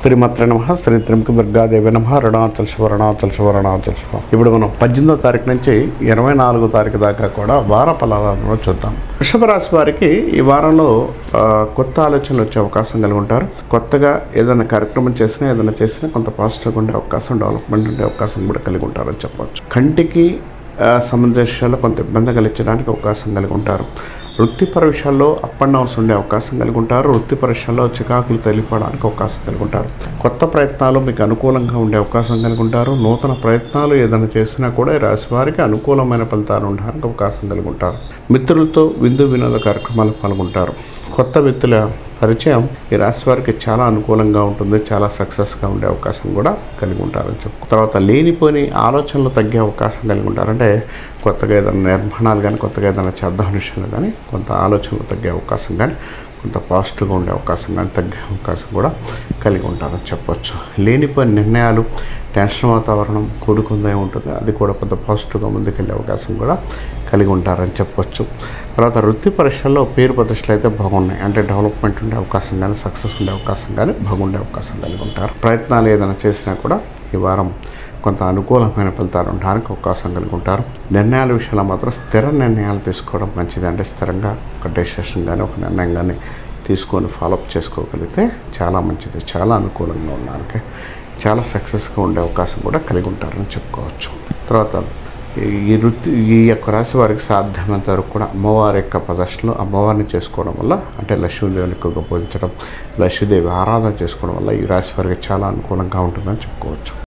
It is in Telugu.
శ్రీమాత్ర నమ శ్రీ త్రిముఖ దుర్గాదేవి నమ రుణాచల శివ రుణాచల శివ రుణాచల శివ ఇప్పుడు మనం పద్దెనిమిదో తారీఖు నుంచి ఇరవై నాలుగో తారీఖు దాకా కూడా వార ఫలాలను చూద్దాం వృషభ రాశి వారికి ఈ వారంలో ఆ, కొత్త ఆలోచనలు వచ్చే అవకాశం కలిగి ఉంటారు కొత్తగా ఏదైనా కార్యక్రమం చేసినా ఏదైనా చేసినా కొంత పాజిటివ్గా ఉండే అవకాశం డెవలప్మెంట్ ఉండే అవకాశం కూడా కలిగి ఉంటారని చెప్పవచ్చు కంటికి ఆ, సంబంధించిన విషయాల్లో కొంత ఇబ్బంది కలిగించడానికి అవకాశం కలిగి ఉంటారు వృత్తిపర విషయాల్లో అప్ అండ్ డౌన్స్ ఉండే అవకాశం కలిగి ఉంటారు వృత్తిపర విషయాల్లో చికాకులు తెలియపడానికి అవకాశం కలిగి ఉంటారు కొత్త ప్రయత్నాలు మీకు అనుకూలంగా ఉండే అవకాశం కలిగి ఉంటారు నూతన ప్రయత్నాలు ఏదైనా చేసినా కూడా ఈ రాశి వారికి అనుకూలమైన ఫలితాలు ఉండడానికి అవకాశం కలిగి ఉంటారు మిత్రులతో విందు వినోద కార్యక్రమాలు పాల్గొంటారు కొత్త వ్యక్తుల పరిచయం ఈ రాశి వారికి చాలా అనుకూలంగా ఉంటుంది చాలా సక్సెస్గా ఉండే అవకాశం కూడా కలిగి ఉంటారని చెప్పు తర్వాత లేనిపోని ఆలోచనలు తగ్గే అవకాశం కలిగి ఉంటారు అంటే కొత్తగా ఏదైనా నిర్మాణాలు కానీ కొత్తగా ఏదైనా చేద్దాం విషయంలో కానీ కొంత ఆలోచనలు తగ్గే అవకాశం కానీ కొంత పాజిటివ్గా ఉండే అవకాశం కానీ తగ్గే అవకాశం కూడా కలిగి ఉంటారని చెప్పొచ్చు లేనిపోయిన నిర్ణయాలు టెన్షన్ వాతావరణం కూడుకుందే ఉంటుంది అది కూడా కొంత పాజిటివ్గా ముందుకెళ్ళే అవకాశం కూడా కలిగి ఉంటారని చెప్పొచ్చు తర్వాత వృత్తి పరీక్షల్లో పేరు ప్రతిష్టలు అయితే బాగున్నాయి అంటే డెవలప్మెంట్ ఉండే అవకాశం కానీ సక్సెస్ ఉండే అవకాశం కానీ బాగుండే అవకాశం కలిగి ఉంటారు ప్రయత్నాలు ఏదైనా చేసినా కూడా ఈ వారం కొంత అనుకూలమైన ఫలితాలు ఉండడానికి అవకాశం కలిగి ఉంటారు నిర్ణయాల విషయంలో మాత్రం స్థిర నిర్ణయాలు తీసుకోవడం మంచిది అంటే స్థిరంగా ఒక డెసిషన్ కానీ ఒక నిర్ణయం కానీ తీసుకొని ఫాలోఅప్ చేసుకోగలిగితే చాలా మంచిది చాలా అనుకూలంగా ఉండడానికి చాలా సక్సెస్గా ఉండే అవకాశం కూడా కలిగి ఉంటారని చెప్పుకోవచ్చు తర్వాత ఈ వృత్తి ఈ యొక్క రాశి వారికి సాధ్యమైనంత వరకు కూడా అమ్మవారి యొక్క ప్రదర్శనలు అమ్మవారిని చేసుకోవడం వల్ల అంటే లక్ష్మీదేవిని ఎక్కువగా పూజించడం లక్ష్మీదేవి ఆరాధన చేసుకోవడం వల్ల ఈ రాశి వారికి చాలా అనుకూలంగా ఉంటుందని చెప్పుకోవచ్చు